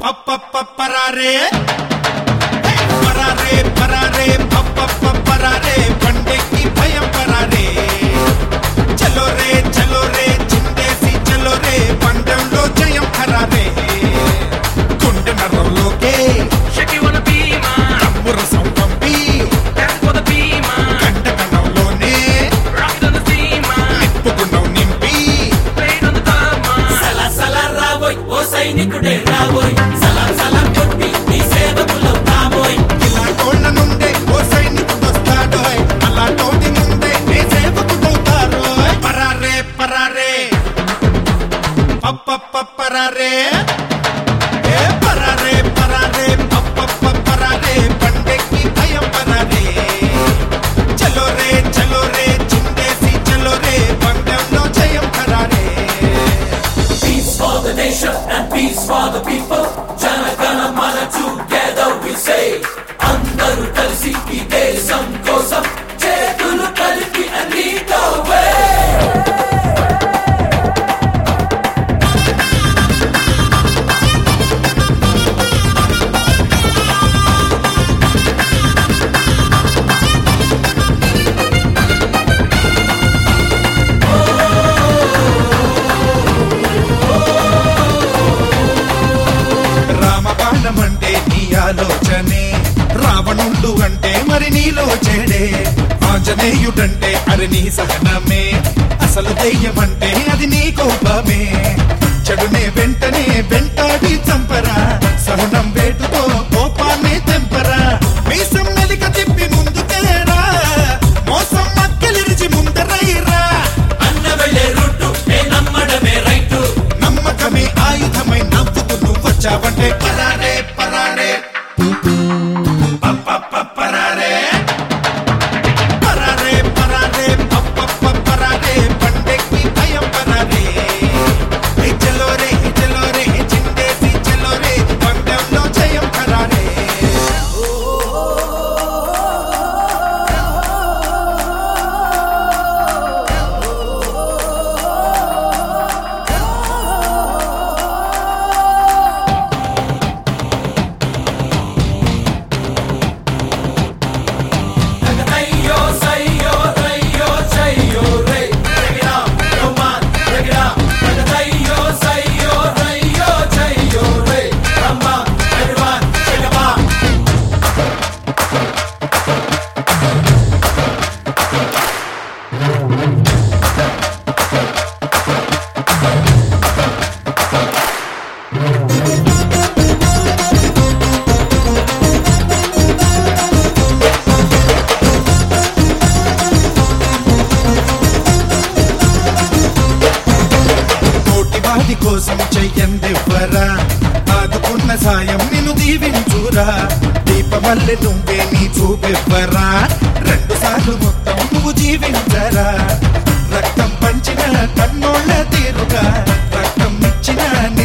పరారే పరారే పరారే పప్ప పరారే పండెక్కి భయం పరారే చలో రే చలో రే చిందేసి చలో రే పందెంలో జయం ఖరారే గుండె నరంలోకే Shake you wanna be mine, తమ్ము రసం పంపి dance for the be mine, గంట కణంలోనే rock it on the sea mine, నిప్పుకున్నావు నింపి play it on the thumb mine. సలా సలా రాబోయ్ ఓ సైనికుడే రాబోయ్ సలా సలా కొట్టి నీ సేవకులం కాబోయ్ ఇలా కోళ్ళ నుండే ఓ సైనికుడు వస్తాడోయ్ అలా తోటి ముందే నీ సేవకుడవుతారు పరారే పరారే పప్ప పరారే ఏ పరారే పరారే పప్ప పరారే పండెక్కి భయం పరారే చలో రే చలో రే చిందేసి చలో రే పందెంలో జయం ఖరారే Peace for the nation and peace for the people జన గణ మన together we say అందరూ కలిసి ఈ దేశం కోసం చేతులు కలిపి and lead the way రామబాణం అంటే నీ ఆలోచనే రావణుడు అంటే మరి నీలో చెడే ఆంజనేయుడంటే అది నీ సహనమే అసలు దెయ్యమంటే అది నీ కోపమే చెడునే వెంటనే వెంటాడి చంపరా సహనం వేటుతో కోపాన్ని తెంపరా మీసం మెలిక తిప్పి ముందుకేరా మోసం మక్కలిరిచి ముందరైరా అన్న వెళ్ళే రూటు ఏ నమ్మడమే రైటు నమ్మకమే ఆయుధమై నవ్వుతూ నువ్వు వచ్చావంటే పరారే పరారే పప్ప పరారే పరారే పరారే పప్ప పరారే పండెక్కి భయం పరారే హే చలో రే హే చలో రే హే చిందేసి చలో రే పందెంలో జయం ఖరారే అయ్యో సయ్యో రయ్యో చయ్యో రే Break it up, come on, break it up. అయ్యో సయ్యో రయ్యో చయ్యో రే Come on, everyone, shake it up. కోటి వాడి కోసం చెయ్యందివ్వరా ఆదుకున్న సాయం నిన్ను దీవించురా దీపమల్లె నువ్వే నీ చూపివ్వరా రెండు సార్లు మొత్తం నువ్వు జీవించరా రక్తం పంచిన కన్నోళ్ళ తీరుగా రక్తం ఇచ్చిన నీ